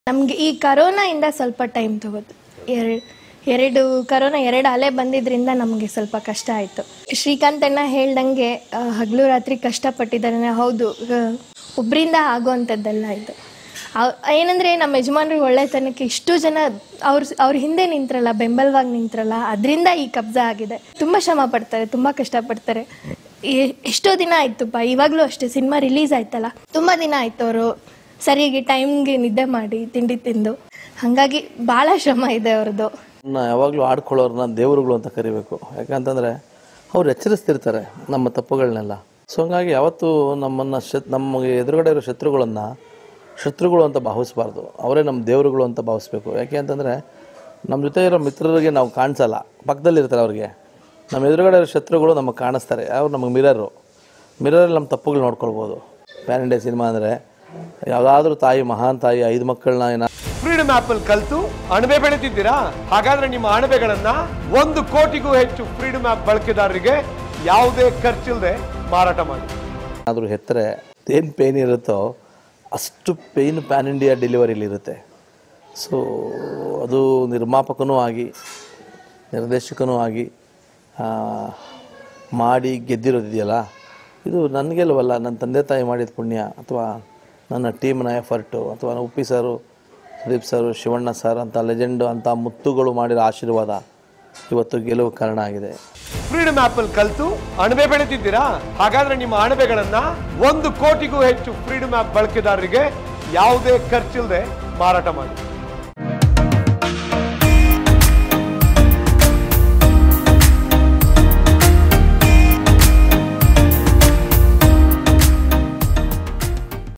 ನಮಗೆ ಈ ಕರೋನಾಯಿಂದ ಸ್ವಲ್ಪ ಟೈಮ್ ತಗೋತು ಎರಡು ಎರಡು ಕರೋನಾ ಎರಡು ಅಲೆ ಬಂದಿದ್ರಿಂದ ನಮಗೆ ಸ್ವಲ್ಪ ಕಷ್ಟ ಆಯಿತು ಶ್ರೀಕಾಂತ್ ಅಣ್ಣ ಹೇಳ್ದಂಗೆ ಆ, ಹಗಲು ರಾತ್ರಿ ಕಷ್ಟಪಟ್ಟಿದ್ದಾರೆ ಹೌದು ಆ, ಒಬ್ರಿಂದ ಆಗುವಂಥದ್ದಲ್ಲ ಇದು ಅವ್- ಏನಂದ್ರೆ ನಮ್ಮ ಯಜಮಾನ್ರಿಗೆ ಒಳ್ಳೆತನಕ್ಕೆ ಇಷ್ಟು ಜನ ಅವ್ರ ಅವ್ರ ಹಿಂದೆ ನಿಂತ್ರಲ್ಲ ಬೆಂಬಲವಾಗಿ ನಿಂತ್ರಲ್ಲ ಅದರಿಂದ ಈ ಕಬ್ಜಾ ಆಗಿದೆ ತುಂಬ ಶ್ರಮ ಪಡ್ತಾರೆ ತುಂಬ ಕಷ್ಟಪಡ್ತಾರೆ ಎ- ಎಷ್ಟೋ ದಿನ ಆಯ್ತುಪ್ಪ ಇವಾಗಲೂ ಅಷ್ಟೇ ಸಿನಿಮಾ ರಿಲೀಸ್ ಆಯ್ತಲ್ಲ ತುಂಬ ದಿನ ಆಯ್ತು ಅವರು ಸರಿಯಾಗಿ ಟೈಮ್ಗೆ ನಿದ್ದೆ ಮಾಡಿ ತಿಂಡಿ ತಿಂದು ಹಾಗಾಗಿ ಭಾಳ ಶ್ರಮ ಇದೆ ಅವ್ರದ್ದು ನಾ ಯಾವಾಗಲೂ ಆಡ್ಕೊಳ್ಳೋರನ್ನ ದೇವರುಗಳು ಅಂತ ಕರಿಬೇಕು ಯಾಕಂತಂದರೆ ಅವ್ರು ಎಚ್ಚರಿಸ್ತಿರ್ತಾರೆ ನಮ್ಮ ತಪ್ಪುಗಳನ್ನೆಲ್ಲ ಸೊ ಹಂಗಾಗಿ ಯಾವತ್ತೂ ನಮ್ಮನ್ನು ಶತ್ ನಮಗೆ ಎದುರುಗಡೆ ಇರೋ ಶತ್ರುಗಳನ್ನು ಶತ್ರುಗಳು ಅಂತ ಭಾವಿಸ್ಬಾರ್ದು ಅವರೇ ನಮ್ಮ ದೇವರುಗಳು ಅಂತ ಭಾವಿಸ್ಬೇಕು ಯಾಕೆ ಅಂತಂದರೆ ನಮ್ಮ ಜೊತೆ ಇರೋ ಮಿತ್ರರಿಗೆ ನಾವು ಕಾಣಿಸಲ್ಲ ಪಕ್ಕದಲ್ಲಿರ್ತಾರೆ ಅವ್ರಿಗೆ ನಮ್ಮ ಎದುರುಗಡೆ ಇರೋ ಶತ್ರುಗಳು ನಮಗೆ ಕಾಣಿಸ್ತಾರೆ ಅವ್ರು ನಮಗೆ ಮಿರರು ಮಿರರಲ್ಲಿ ನಮ್ಮ ತಪ್ಪುಗಳು ನೋಡ್ಕೊಳ್ಬೋದು ಪ್ಯಾನ್ ಇಂಡಿಯಾ ಸಿನಿಮಾ ಅಂದರೆ ಯಾವುದಾದ್ರೂ ತಾಯಿ ಮಹಾನ್ ತಾಯಿ ಐದು ಮಕ್ಕಳನ್ನ ಏನ ಫ್ರೀಡಮ್ ಆಪ್ ಅಲ್ಲಿ ಕಲ್ತು ಅಣಬೆ ಬೆಳೆದಿದ್ದೀರಾ ಹಾಗಾದ್ರೆ ನಿಮ್ಮ ಅಣಬೆಗಳನ್ನ ಒಂದು ಕೋಟಿಗೂ ಹೆಚ್ಚು ಫ್ರೀಡಮ್ ಆಪ್ ಬಳಕೆದಾರರಿಗೆ ಯಾವುದೇ ಖರ್ಚಿಲ್ಲದೆ ಮಾರಾಟ ಮಾಡಿ ಏನಾದರೂ ಹೆತ್ತರೆ ಏನು ಪೇಯ್ನ್ ಇರುತ್ತೋ ಅಷ್ಟು ಪೇಯ್ನ್ ಪ್ಯಾನ್ ಇಂಡಿಯಾ ಡೆಲಿವರಿಲಿ ಇರುತ್ತೆ ಸೊ ಅದು ನಿರ್ಮಾಪಕನೂ ಆಗಿ ನಿರ್ದೇಶಕನೂ ಆಗಿ ಆ, ಮಾಡಿ ಗೆದ್ದಿರೋದಿದೆಯಲ್ಲ ಇದು ನನಗೆಲ್ಲವಲ್ಲ ನನ್ನ ತಂದೆ ತಾಯಿ ಮಾಡಿದ ಪುಣ್ಯ ಅಥವಾ ನನ್ನ ಟೀಮ್ನ ಎಫರ್ಟು ಅಥವಾ Uppi sir Sudeep sir Shivanna sir ಅಂತ ಲೆಜೆಂಡು ಅಂತ ಮುತ್ತುಗಳು ಮಾಡಿರೋ ಆಶೀರ್ವಾದ ಇವತ್ತು ಗೆಲುವು ಕಾರಣ ಆಗಿದೆ ಫ್ರೀಡಮ್ ಆಪ್ ಅಲ್ಲಿ ಕಲ್ತು ಅಣಬೆ ಬೆಳೆದಿದ್ದೀರಾ ಹಾಗಾದ್ರೆ ನಿಮ್ಮ ಅಣಬೆಗಳನ್ನ ಒಂದು ಕೋಟಿಗೂ ಹೆಚ್ಚು ಫ್ರೀಡಮ್ ಆಪ್ ಬಳಕೆದಾರರಿಗೆ ಯಾವುದೇ ಖರ್ಚಿಲ್ಲದೆ ಮಾರಾಟ ಮಾಡಿ